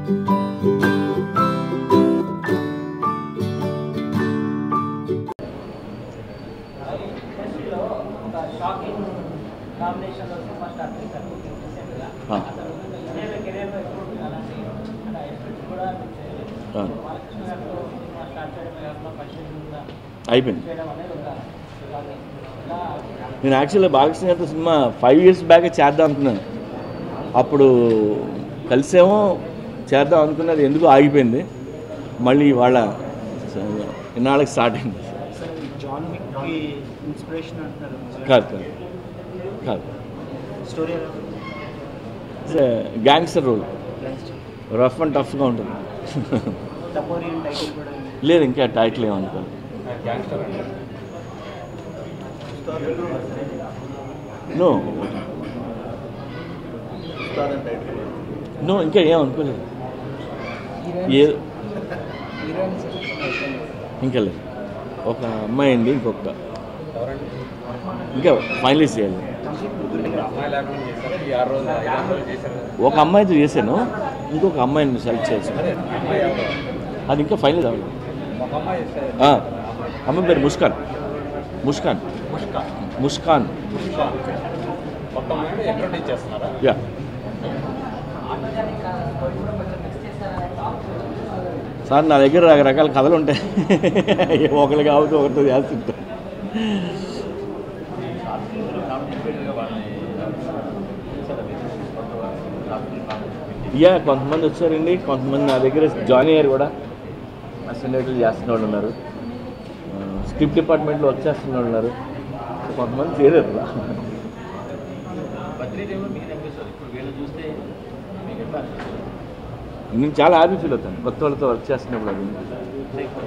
ఇండస్ట్రీలో ఒక shocking combination లో సినిమా స్టార్ట్ చేశారు రీసెంట్గా ఆ. అసలు కెరీర్ కెరీర్లో ఎప్పుడు అలాంటి అంటే ఎక్స్పెక్ట్ కూడా మీకు చేయలేదు. ఆ. బాలకృష్ణ గారితో సినిమా స్టార్ట్ చేయడం కాకుండా ఫస్ట్ కూడా అయిపోయింది చేయడం అనేది ఒక షాకింగ్. ఇలా నేను యాక్చువల్గా బాలకృష్ణ గారితో సినిమా ఫైవ్ ఇయర్స్ బ్యాక్ చేద్దాం అనుకున్నాను అప్పుడు కలిసేమో చేద్దాం అనుకున్నది ఎందుకు ఆగిపోయింది మళ్ళీ వాళ్ళ ఇన్నాళ్ళకి స్టార్ట్ అయింది సార్ ఈ జాన్ విక్ కి ఇన్స్పిరేషన్ అంటున్నారు కాదు కాదు కాదు story gangster role rough and టఫ్గా ఉంటుంది టపోరియన్ టైటిల్ కూడా లేదు ఇంకా టైటిల్ ఏమనుకోలేదు నో నో ఇంకా ఏం అనుకోలేదు ఏ ఇంకా లేదు ఒక అమ్మాయి అండి ఇంకొక ఇంకా ఫైనలైజ్ చేయాలి ఒక అమ్మాయితో చేశాను ఇంకొక అమ్మాయిని సెలెక్ట్ చేశాను అది ఇంకా ఫైనల్ అవ్వలేదు ఆ, అమ్మాయి పేరు ముస్కాన్ ముస్కాన్ ముస్కాన్ యా సార్ నా దగ్గర రకరకాల కథలు ఉంటాయి ఒకరు కాబట్టి ఒకరితో చేస్తుంటా యా కొంతమంది వచ్చారండి కొంతమంది నా దగ్గర జాయిన్ అయ్యారు కూడా అసిస్టెంట్లు చేస్తున్న వాళ్ళు ఉన్నారు స్క్రిప్ట్ డిపార్ట్మెంట్లో వర్క్ చేస్తున్న వాళ్ళు ఉన్నారు కొంతమంది చేరారు నేను చాలా హ్యాపీ ఫీల్ అవుతాను కొత్త వాళ్ళతో వర్క్ చేస్తున్నప్పుడు అది